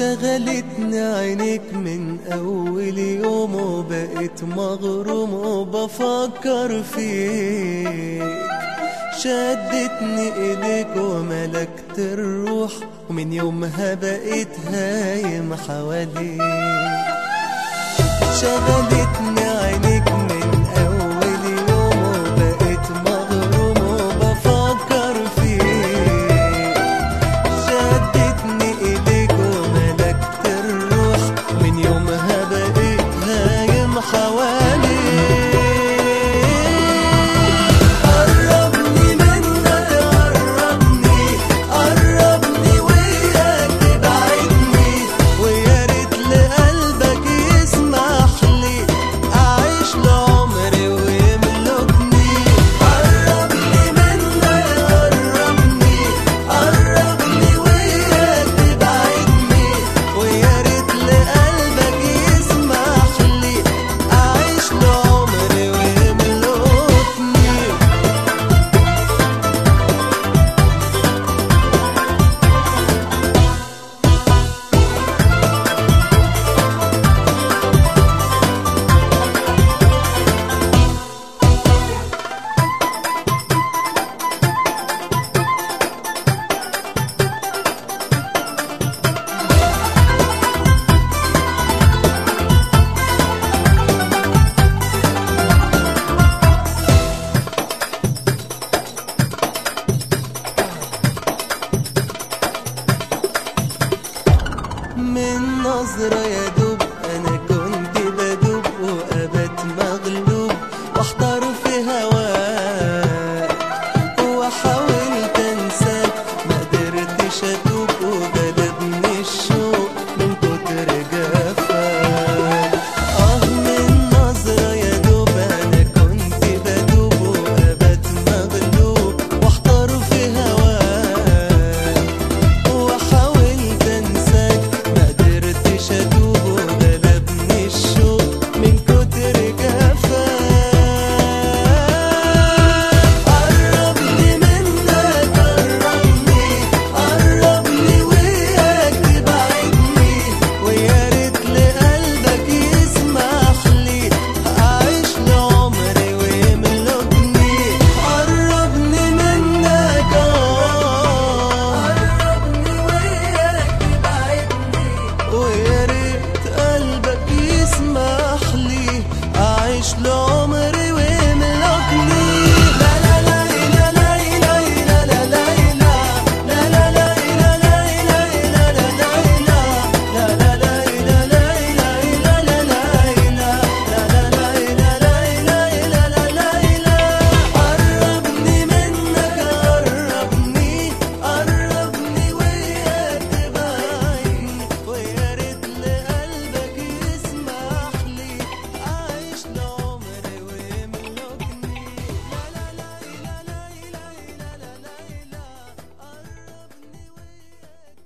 شغلتني عينيك من أول يوم وبقيت مغروم وبفكر فيك شدتني إليك وملكت الروح ومن يومها بقيت هايم حواليك شغلتني عينيك من أول يوم وبقيت مغروم وبفكر فيك شدتني إليك وملكت الروح من يومها بقيت هايم حواليك قربني منك قربني قربني وياك تبعدني ويا ريت لقلبك يسمح لي أعيش لعمري ويملكني قربني منك قربني قربني وياك تبعدني ويا ريت لقلبك يسمح لي أعيش لعمري ويملكني من نظرة يا دوب أنا كنت بدوب وأبت مغلوب واحتار في هواك وحاولت أنساك ما قدرتش أتوب وغلبني الشوق من كتر جفاك آه من نظرة يا دوب أنا كنت بدوب وأبت مغلوب واحتار في هواك وحاولت انساك ما قدرتش ادوب وغلبني الشوق من كتر جفاك قربني منك قربني قربني وياك تبعدني ويا ريت لقلبك يسمح لي اعيش لعمري ويملكني قربني منك قربني وياك تبعدني ويا ريت قلبك يسمح لي اعيش لعمري